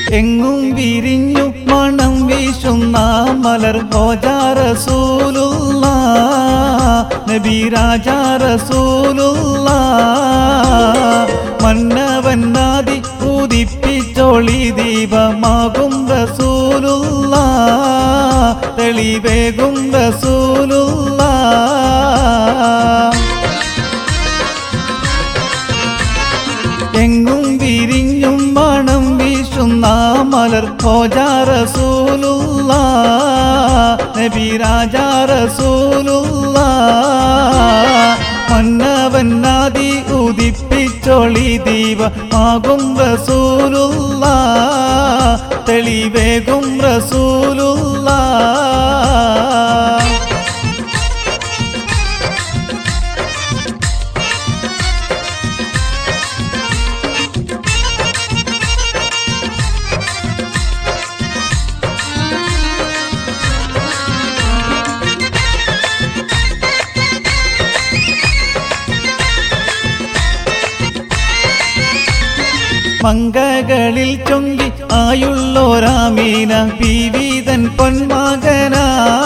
എങ്ങും വിരിഞ്ഞു മണം വീശുന്ന മലർ റസൂലുള്ള നബി രാജ റസൂലുള്ള മന്നവൻ നാദി ഉദിപ്പിച്ചോളി ദീപമാകും റസൂലുള്ള തെളിവേകും റസൂലുള്ള എങ്ങും വിരിഞ്ഞും മണം വീശുന്ന മലർ റസൂലുള്ള നബി രാജ റസൂലുള്ള മന്നവൻ നാദി ഉദിപ്പിച്ചൊളി ദീപ ആകും റസൂലുള്ള തെളിവേകും റസൂലുള്ള മങ്കകളിൽ ചൊങ്കി ആയുള്ളോരാമീന പീവീതൻ പൊന്മകനാം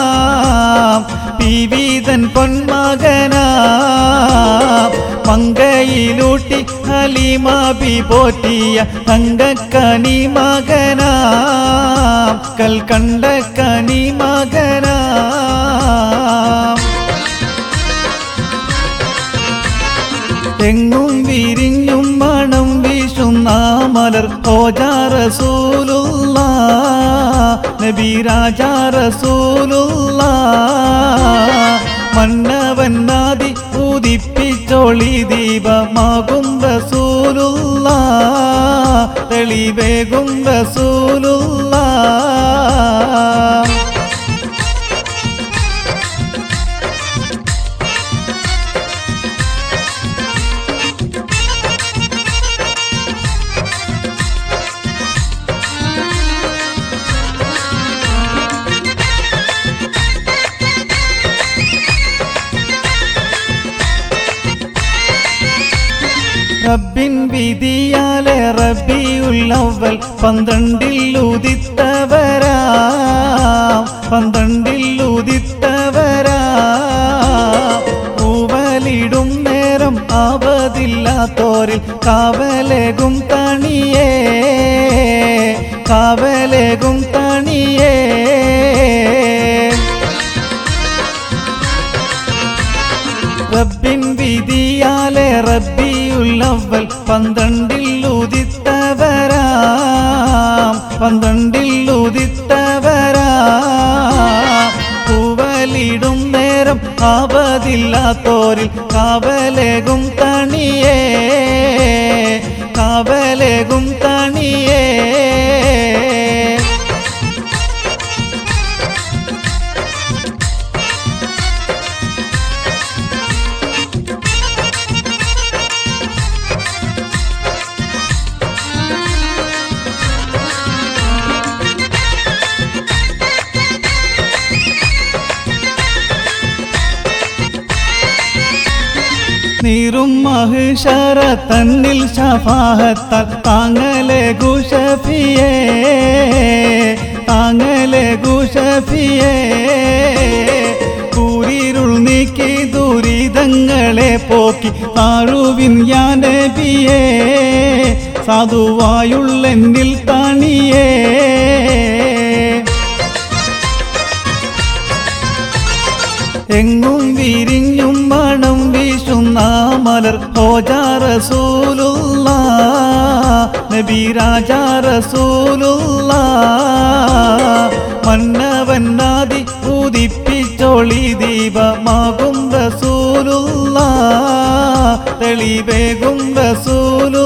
പീവീതൻ പൊന്മകനാം മങ്കയിലൂട്ടി ഹലീമാബി പോറ്റിയ തങ്കക്കനി മകനാം കൽക്കണ്ട കനി മകനാം എങ്ങും വിരിഞ്ഞും മണം വീശുന്ന മലർ റസൂലുള്ള നബി രാജ റസൂലുള്ള മന്നവൻ നാദി ഉദിപ്പിച്ചോളി ദീപമാകും റസൂലുള്ള തെളിവേകും റസൂലുള്ള റബ്ബിൻ വിധിയാലെ റബിയുള്ളവൽ പന്ത്രണ്ടിൽ ഉദിത്തവരാ പന്ത്രണ്ടിൽ ഉദിത്തവരാ പൂവലിടും നേരം ആവതില്ലാത്തോരിൽ കാവലേകും തണിയേ കാവലേകും തണിയേ റബ്ബിൻ വിധിയാലെ റബ്ബിയുള്ളവൽ പന്ത്രണ്ടിൽ ഉദിത്തവരാം പന്ത്രണ്ടിൽ ഉദിത്തവരാ പൂവലിടും നേരം ആവതില്ലാത്തോരിൽ കാവലേകും തണിയേ കാവലേകും തണിയേ നീറും മഹിഷറ തന്നിൽ ഷഫാഹത്താൽ താങ്ങലെ ഗുഷഫിയേ താങ്ങലെ ഗുഷഫിയേ കൂരിരുൾ നീക്കി ദുരിതങ്ങളെ പോക്കി താഴുവിൻ യാനബിയേ സാധുവായുള്ളെന്നിൽ തണിയേ എങ്ങും വിരിഞ്ഞും മണം വീശുന്ന മലർ റസൂലുള്ള നബി രാജ റസൂലുള്ള മന്നവൻ നാദി ഉദിപ്പിച്ചോളി ദീപമാകും റസൂലുള്ള തെളിവേകും റസൂലുള്ള